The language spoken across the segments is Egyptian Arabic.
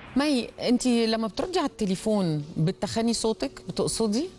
مي انت لما بتردي على التليفون بتخني صوتك بتقصدي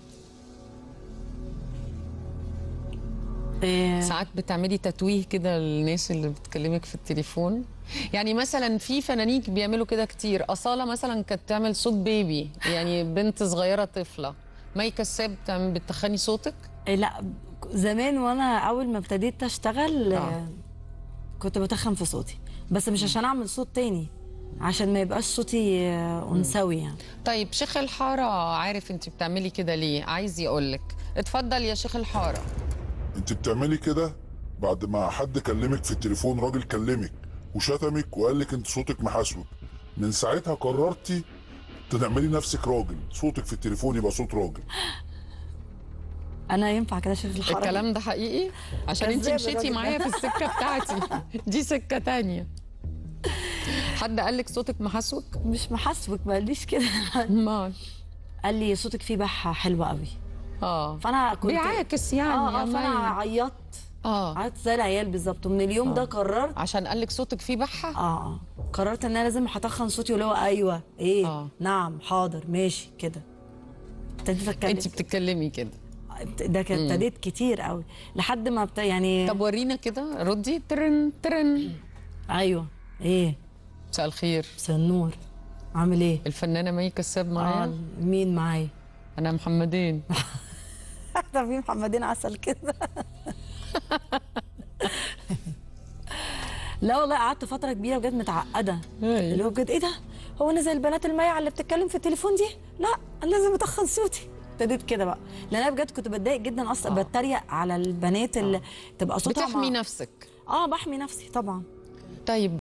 إيه ساعات بتعملي تتويه كده للناس اللي بتكلمك في التليفون يعني مثلا في فنانين بيعملوا كده كتير أصالة مثلا كانت تعمل صوت بيبي يعني بنت صغيرة طفلة مي كساب بتعمل بتخني صوتك إيه لا زمان وانا اول ما ابتديت اشتغل آه. آه. كنت بتخن في صوتي بس مش عشان اعمل صوت تاني عشان ما يبقاش صوتي آه، انثوي يعني طيب شيخ الحارة عارف انت بتعملي كده ليه عايز يقولك اتفضل يا شيخ الحارة انت بتعملي كده بعد ما حد كلمك في التليفون راجل كلمك وشتمك وقال لك انت صوتك محاسوب من ساعتها قررتي تعملي نفسك راجل صوتك في التليفون يبقى صوت راجل انا ينفع كده شيخ الحرام الكلام ده حقيقي عشان انت كذاب مشيتي الراجل معايا ده. في السكة بتاعتي دي سكة تانية حد قال لك صوتك محسوك مش محاسبك ما قاليش كده ما قال لي صوتك فيه بحه حلوه قوي اه فانا كنت بيعاكس يعني اه يا اه فانا مي. عيطت اه عيطت زي العيال بالظبط ومن اليوم ده قررت عشان قال لك صوتك فيه بحة اه اه قررت ان انا لازم هتخن صوتي واللي هو ايوه ايه آه. نعم حاضر ماشي كده ابتديت اتكلم انت بتتكلمي كده ده كان ابتديت كتير قوي لحد ما بت... يعني طب ورينا كده ردي ترن ترن ايوه ايه مساء الخير مساء النور عامل ايه الفنانة مي كساب معايا اه مين معايا انا محمدين ده في محمدين عسل كده لا والله قعدت فتره كبيره بجد متعقده أيوة. اللي هو بجد ايه ده هو انا زي البنات المايعه اللي بتتكلم في التليفون دي لا انا لازم اتخن صوتي ابتديت كده بقى لان انا بجد كنت بتضايق جدا اصلا آه. بتريق على البنات اللي تبقى صوتها بتحمي مع- نفسك اه بحمي نفسي طبعا طيب